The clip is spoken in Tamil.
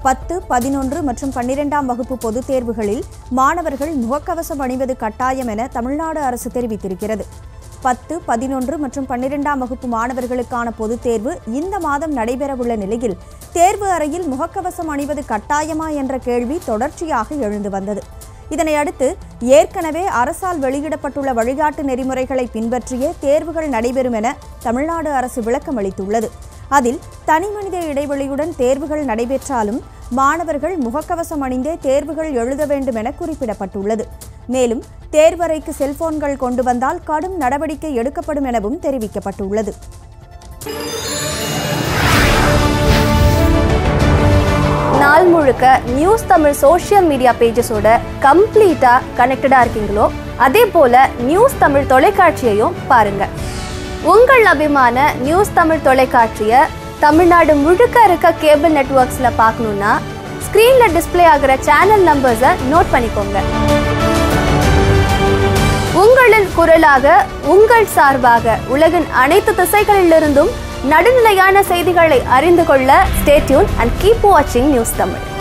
பத்து பதினொன்று மற்றும் பன்னிரெண்டாம் வகுப்பு பொதுத் தேர்வுகளில் மாணவர்கள் முகக்கவசம் அணிவது கட்டாயம் என தமிழ்நாடு அரசு தெரிவித்திருக்கிறது பத்து பதினொன்று மற்றும் பன்னிரெண்டாம் வகுப்பு மாணவர்களுக்கான பொதுத் தேர்வு இந்த மாதம் நடைபெறவுள்ள நிலையில் தேர்வு அறையில் முகக்கவசம் அணிவது கட்டாயமா என்ற கேள்வி தொடர்ச்சியாக எழுந்து வந்தது இதனை அடுத்து ஏற்கனவே அரசால் வெளியிடப்பட்டுள்ள வழிகாட்டு நெறிமுறைகளை பின்பற்றியே தேர்வுகள் நடைபெறும் என தமிழ்நாடு அரசு விளக்கம் அளித்துள்ளது அதில் தனிமனித இடைவெளியுடன் தேர்வுகள் நடைபெற்றாலும் மாணவர்கள் முகக்கவசம் அணிந்தே தேர்வுகள் எழுத வேண்டும் என குறிப்பிடப்பட்டுள்ளது மேலும் தேர்வறைக்கு செல்போன்கள் கொண்டு வந்தால் கடும் நடவடிக்கை எடுக்கப்படும் எனவும் தெரிவிக்கப்பட்டுள்ளது நாள் முழுக்க நியூஸ் தமிழ் சோஷியல் மீடியா பேஜஸோட கம்ப்ளீட்டாக கனெக்டடாக இருக்கீங்களோ அதே போல் நியூஸ் தமிழ் தொலைக்காட்சியையும் பாருங்க உங்கள் அபிமான நியூஸ் தமிழ் தொலைக்காட்சியை தமிழ்நாடு முழுக்க இருக்க கேபிள் நெட்வொர்க்ஸில் பார்க்கணுன்னா ஸ்க்ரீனில் டிஸ்ப்ளே ஆகிற சேனல் நம்பர்ஸை நோட் பண்ணிக்கோங்க உங்களின் குரலாக உங்கள் சார்பாக உலகின் அனைத்து திசைகளிலிருந்தும் நடுநிலையான செய்திகளை அறிந்து கொள்ள ஸ்டேட்யூன் அண்ட் கீப் வாட்சிங் நியூஸ் தமிழ்